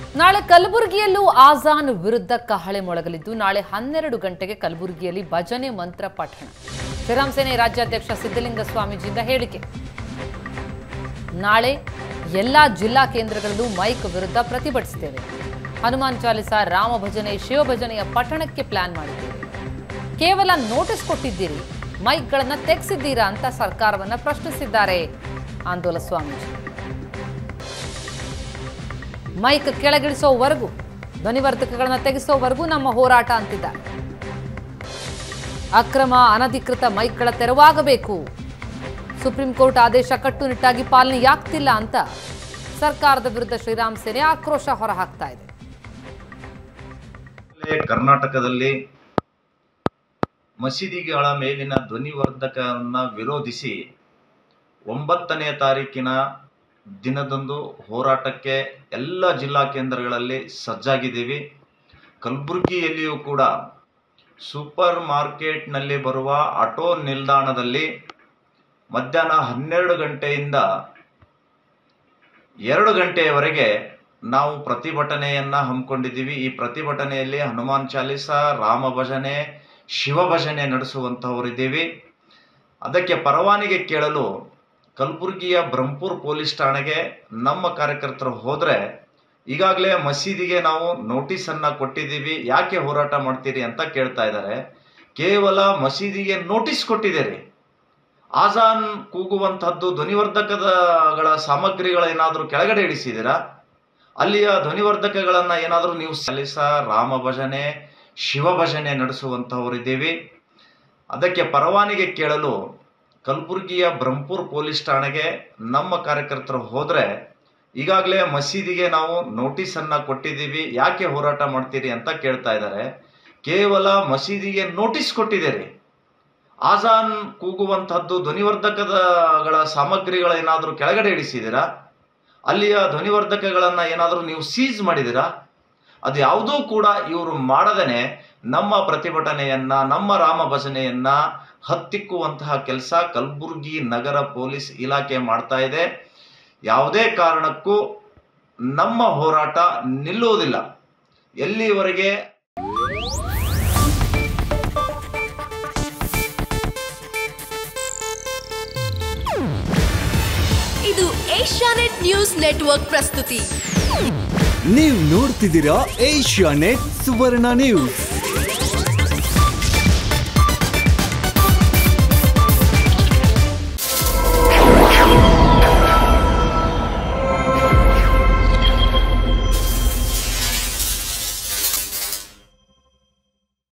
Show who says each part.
Speaker 1: ನಾಳೆ ಕಲಬುರಗಿಯಲ್ಲೂ ಆಜಾನ್ ವಿರುದ್ಧ ಕಹಳೆ ಮೊಳಗಲಿದ್ದು ನಾಳೆ ಹನ್ನೆರಡು ಗಂಟೆಗೆ ಕಲಬುರಗಿಯಲ್ಲಿ ಭಜನೆ ಮಂತ್ರ ಪಠಣ ಶ್ರೀರಾಮ್ ಸೇನೆ ರಾಜ್ಯಾಧ್ಯಕ್ಷ ಸಿದ್ದಲಿಂಗ ಸ್ವಾಮೀಜಿಯಿಂದ ಹೇಳಿಕೆ ನಾಳೆ ಎಲ್ಲಾ ಜಿಲ್ಲಾ ಕೇಂದ್ರಗಳಲ್ಲೂ ಮೈಕ್ ವಿರುದ್ಧ ಪ್ರತಿಭಟಿಸುತ್ತೇವೆ ಹನುಮಾನ್ ಚಾಲಿಸ ರಾಮ ಭಜನೆ ಶಿವ ಭಜನೆಯ ಪಠಣಕ್ಕೆ ಪ್ಲಾನ್ ಮಾಡಿದ್ದೇವೆ ಕೇವಲ ನೋಟಿಸ್ ಕೊಟ್ಟಿದ್ದೀರಿ ಮೈಕ್ಗಳನ್ನ ತೆಗೆಸಿದ್ದೀರಾ ಅಂತ ಸರ್ಕಾರವನ್ನ ಪ್ರಶ್ನಿಸಿದ್ದಾರೆ ಆಂದೋಲ ಸ್ವಾಮೀಜಿ ಮೈಕ್ ಕೆಳಗಿಳಿಸೋವರೆಗೂ ಧ್ವನಿವರ್ಧಕಗಳನ್ನ ತೆಗೆಸೋವರೆಗೂ ನಮ್ಮ ಹೋರಾಟ ಅಂತಿದ್ದಾರೆ ಅಕ್ರಮ ಅನಧಿಕೃತ ಮೈಕ್ಗಳ ತೆರವಾಗಬೇಕು ಸುಪ್ರೀಂ ಕೋರ್ಟ್ ಆದೇಶ ಕಟ್ಟುನಿಟ್ಟಾಗಿ ಪಾಲನೆಯಾಗ್ತಿಲ್ಲ ಅಂತ ಸರ್ಕಾರದ ವಿರುದ್ಧ ಶ್ರೀರಾಮ್ ಸೇನೆ ಆಕ್ರೋಶ ಹೊರಹಾಕ್ತಾ ಇದೆ
Speaker 2: ಈಗಾಗಲೇ ಕರ್ನಾಟಕದಲ್ಲಿ ಮಸೀದಿಗಳ ಮೇಲಿನ ಧ್ವನಿವರ್ಧಕವನ್ನ ವಿರೋಧಿಸಿ ಒಂಬತ್ತನೇ ತಾರೀಕಿನ ದಿನದಂದು ಹೋರಾಟಕ್ಕೆ ಎಲ್ಲ ಜಿಲ್ಲಾ ಕೇಂದ್ರಗಳಲ್ಲಿ ಸಜ್ಜಾಗಿದ್ದೀವಿ ಕಲಬುರಗಿಯಲ್ಲಿಯೂ ಕೂಡ ಸೂಪರ್ ಮಾರ್ಕೆಟ್ನಲ್ಲಿ ಬರುವ ಆಟೋ ನಿಲ್ದಾಣದಲ್ಲಿ ಮಧ್ಯಾಹ್ನ ಹನ್ನೆರಡು ಗಂಟೆಯಿಂದ ಎರಡು ಗಂಟೆಯವರೆಗೆ ನಾವು ಪ್ರತಿಭಟನೆಯನ್ನ ಹಮ್ಮಿಕೊಂಡಿದ್ದೀವಿ ಈ ಪ್ರತಿಭಟನೆಯಲ್ಲಿ ಹನುಮಾನ್ ಚಾಲಿಸ ರಾಮ ಭಜನೆ ಶಿವ ಭಜನೆ ನಡೆಸುವಂತಹವರಿದ್ದೀವಿ ಅದಕ್ಕೆ ಪರವಾನಗಿ ಕೇಳಲು ಕಲಬುರಗಿಯ ಬ್ರಹ್ಮಪುರ್ ಪೊಲೀಸ್ ಠಾಣೆಗೆ ನಮ್ಮ ಕಾರ್ಯಕರ್ತರು ಹೋದ್ರೆ ಈಗಾಗಲೇ ಮಸೀದಿಗೆ ನಾವು ನೋಟಿಸ್ ಅನ್ನ ಕೊಟ್ಟಿದ್ದೀವಿ ಯಾಕೆ ಹೋರಾಟ ಮಾಡ್ತೀರಿ ಅಂತ ಕೇಳ್ತಾ ಇದ್ದಾರೆ ಕೇವಲ ಮಸೀದಿಗೆ ನೋಟಿಸ್ ಕೊಟ್ಟಿದ್ದೀರಿ ಆಜಾನ್ ಕೂಗುವಂತಹದ್ದು ಧ್ವನಿವರ್ಧಕಗಳ ಸಾಮಗ್ರಿಗಳೇನಾದರೂ ಕೆಳಗಡೆ ಇಳಿಸಿದ್ದೀರಾ ಅಲ್ಲಿಯ ಧ್ವನಿವರ್ಧಕಗಳನ್ನ ಏನಾದರೂ ನೀವು ಸಲಿಸ ರಾಮ ಭಜನೆ ಶಿವ ಭಜನೆ ನಡೆಸುವಂತಹವರಿದ್ದೀವಿ ಅದಕ್ಕೆ ಪರವಾನಗಿ ಕೇಳಲು ಕಲಬುರಗಿಯ ಬ್ರಹ್ಮಪುರ್ ಪೊಲೀಸ್ ಠಾಣೆಗೆ ನಮ್ಮ ಕಾರ್ಯಕರ್ತರು ಹೋದ್ರೆ ಈಗಾಗಲೇ ಮಸೀದಿಗೆ ನಾವು ನೋಟಿಸ್ ಅನ್ನ ಕೊಟ್ಟಿದ್ದೀವಿ ಯಾಕೆ ಹೋರಾಟ ಮಾಡ್ತೀರಿ ಅಂತ ಕೇಳ್ತಾ ಇದ್ದಾರೆ ಕೇವಲ ಮಸೀದಿಗೆ ನೋಟಿಸ್ ಕೊಟ್ಟಿದ್ದೀರಿ ಆಜಾನ್ ಕೂಗುವಂತಹದ್ದು ಧ್ವನಿವರ್ಧಕಗಳ ಸಾಮಗ್ರಿಗಳೇನಾದರೂ ಕೆಳಗಡೆ ಇಳಿಸಿದ್ದೀರಾ ಅಲ್ಲಿಯ ಧ್ವನಿವರ್ಧಕಗಳನ್ನ ಏನಾದರೂ ನೀವು ಸೀಸ್ ಮಾಡಿದ್ದೀರಾ ಅದು ಯಾವುದೂ ಕೂಡ ಇವರು ಮಾಡದೇನೆ ನಮ್ಮ ಪ್ರತಿಭಟನೆಯನ್ನ ನಮ್ಮ ರಾಮ ಭಜನೆಯನ್ನ ಹತ್ತಿಕ್ಕುವಂತಹ ಕೆಲಸ ಕಲಬುರ್ಗಿ ನಗರ ಪೊಲೀಸ್ ಇಲಾಖೆ ಮಾಡ್ತಾ ಇದೆ ಯಾವುದೇ ಕಾರಣಕ್ಕೂ ನಮ್ಮ ಹೋರಾಟ ನಿಲ್ಲುವುದಿಲ್ಲ ಎಲ್ಲಿವರೆಗೆ
Speaker 3: ಇದು ಏಷ್ಯಾನೆಟ್ ನ್ಯೂಸ್ ನೆಟ್ವರ್ಕ್ ಪ್ರಸ್ತುತಿ
Speaker 4: ನೀವು ನೋಡ್ತಿದ್ದೀರಾ ಏಷ್ಯಾ ನೆಟ್ ಸುವರ್ಣ ನ್ಯೂಸ್